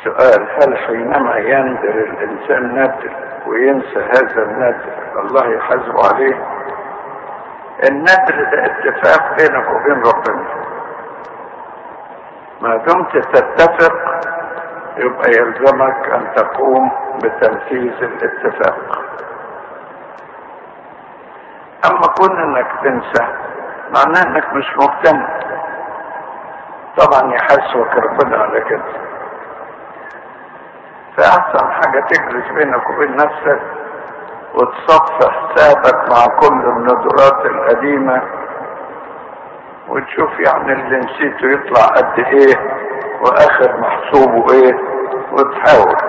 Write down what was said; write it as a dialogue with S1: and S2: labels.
S1: سؤال هل حينما يندر الانسان ندر وينسى هذا الندر الله يحاسبه عليه الندر ده اتفاق بينك وبين ربنا ما دمت تتفق يبقى يلزمك ان تقوم بتنفيذ الاتفاق اما كون انك تنسى معناه انك مش مهتم طبعا يحاسبك ربنا على كده فاحسن حاجة تجلس بينك وبين نفسك وتصفي حسابك مع كل الندرات القديمة وتشوف يعني اللي نسيته يطلع قد ايه واخر محسوبه ايه وتحاول